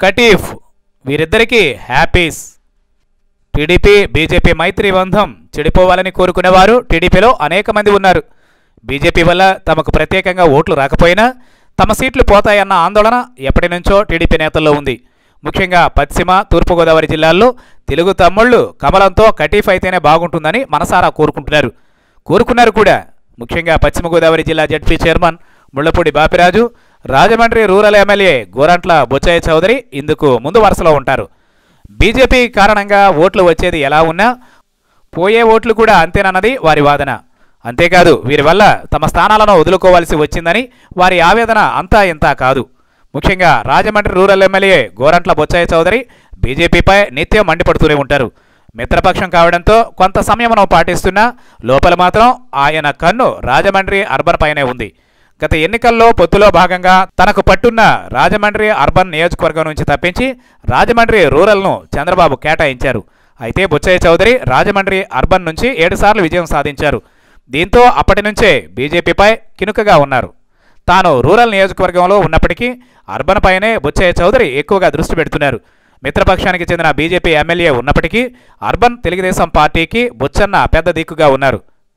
కటీఫ్ వీరిద్దరికీ happies TDP BJP మైత్రి బంధం చెడిపోవాలని కోరుకునేవారు టీడీపీలో అనేక మంది ఉన్నారు బీజేపీ వల్ల తమకు ప్రత్యేకంగా ఓట్లు రాకపోయినా తమ సీట్లు పోతాయన్న ఆందోళన ఎప్పటి నుంచో టీడీపీ నేతల్లో ఉంది ముఖ్యంగా పశ్చిమ తూర్పుగోదావరి జిల్లాల్లో తెలుగు తమ్ముళ్ళు కమలంతో కటీఫ్ అయితేనే బాగుంటుందని మనసారా కోరుకుంటున్నారు కోరుకున్నారు కూడా ముఖ్యంగా పశ్చిమ గోదావరి జిల్లా ZP chairman Mullapudi Bapiraju Rajahmundry rural MLA Gorantla Bochaiah Chowdary ఇందుకు ముందు వరుసలో ఉంటారు బీజేపీ కారణంగా ఓట్లు వచ్చేది ఎలా ఉన్నా పోయే ఓట్లు కూడా అంతేనన్నది వారి వాదన అంతేకాదు వీరి వల్ల తమ స్థానాలను వదులుకోవాల్సి వచ్చిందని వారి ఆవేదన అంతా ఇంతా కాదు ముఖ్యంగా రాజమండ్రి రూరల్ ఎమ్మెల్యే గోరంట్ల బొచ్చయ్య చౌదరి బీజేపీపై నిత్యం మండిపడుతూనే ఉంటారు మిత్రపక్షం కావడంతో కొంత సంయమనం పాటిస్తున్నా లోపల మాత్రం ఆయన కన్ను రాజమండ్రి అర్బన్ పైనే ఉంది గత ఎన్నికల్లో పొత్తులో భాగంగా తనకు పట్టున్న రాజమండ్రి అర్బన్ నియోజకవర్గం నుంచి తప్పించి రాజమండ్రి రూరల్ను చంద్రబాబు కేటాయించారు అయితే బుచ్చయ్య చౌదరి రాజమండ్రి అర్బన్ నుంచి ఏడుసార్లు విజయం సాధించారు దీంతో అప్పటి నుంచే బీజేపీపై కినుకగా ఉన్నారు తాను రూరల్ నియోజకవర్గంలో ఉన్నప్పటికీ అర్బన్ పైనే బుచ్చయ్య చౌదరి ఎక్కువగా దృష్టి పెడుతున్నారు మిత్రపక్షానికి చెందిన బీజేపీ ఎమ్మెల్యే ఉన్నప్పటికీ అర్బన్ తెలుగుదేశం పార్టీకి బుచ్చన్న పెద్ద దిక్కుగా ఉన్నారు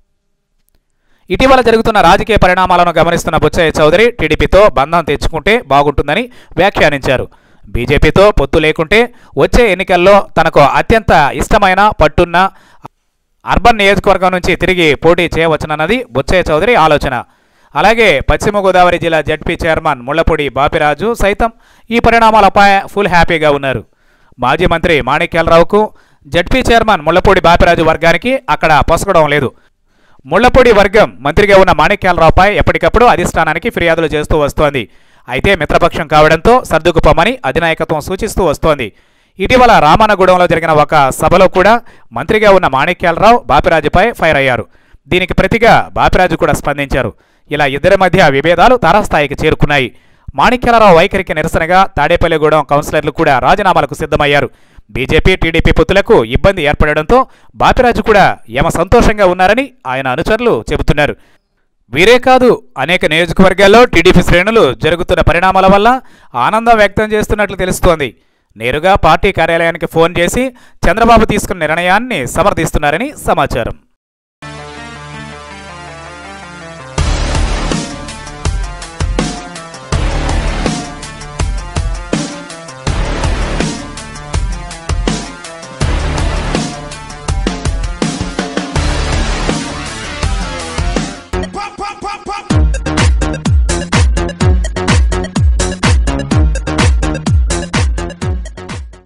ఇటీవల జరుగుతున్న రాజకీయ పరిణామాలను గమనిస్తున్న బుచ్చయ్య చౌదరి టీడీపీతో బంధం తెచ్చుకుంటే బాగుంటుందని వ్యాఖ్యానించారు బీజేపీతో పొత్తు లేకుంటే వచ్చే ఎన్నికల్లో తనకు అత్యంత ఇష్టమైన పట్టున్న అర్బన్ నియోజకవర్గం నుంచి తిరిగి పోటీ చేయవచ్చునన్నది బుచ్చయ్య చౌదరి ఆలోచన అలాగే పశ్చిమ గోదావరి జిల్లా జడ్పీ చైర్మన్ ముళ్లపూడి బాపిరాజు సైతం ఈ పరిణామాలపై ఫుల్ హ్యాపీగా ఉన్నారు మాజీ మంత్రి మాణిక్యాలరావుకు జడ్పీ చైర్మన్ ముళ్లపూడి బాపిరాజు వర్గానికి అక్కడ పొసగడం లేదు ముళ్లపూడి వర్గం మంత్రిగా ఉన్న మాణిక్యాలరావుపై ఎప్పటికప్పుడు అధిష్టానానికి ఫిర్యాదులు చేస్తూ వస్తోంది అయితే మిత్రపక్షం కావడంతో సర్దుకుపోమని అధినాయకత్వం సూచిస్తూ వస్తోంది ఇటీవల రామన్నగూడెంలో జరిగిన ఒక సభలో కూడా మంత్రిగా ఉన్న మాణిక్యాలరావు బాపిరాజుపై ఫైర్ అయ్యారు దీనికి ప్రతిగా బాపిరాజు కూడా స్పందించారు ఇలా ఇద్దరి మధ్య విభేదాలు తారాస్థాయికి చేరుకున్నాయి మాణిక్యాలరావు వైఖరికి నిరసనగా తాడేపల్లిగూడెం కౌన్సిలర్లు కూడా రాజీనామాలకు సిద్ధమయ్యారు బీజేపీ టీడీపీ పొత్తులకు ఇబ్బంది ఏర్పడడంతో బాపిరాజు కూడా యమ సంతోషంగా ఉన్నారని ఆయన అనుచరులు చెబుతున్నారు వీరే కాదు అనేక నియోజకవర్గాల్లో టీడీపీ శ్రేణులు జరుగుతున్న పరిణామాల వల్ల ఆనందం వ్యక్తం చేస్తున్నట్లు తెలుస్తోంది నేరుగా పార్టీ కార్యాలయానికి ఫోన్ చేసి చంద్రబాబు తీసుకున్న నిర్ణయాన్ని సమర్థిస్తున్నారని సమాచారం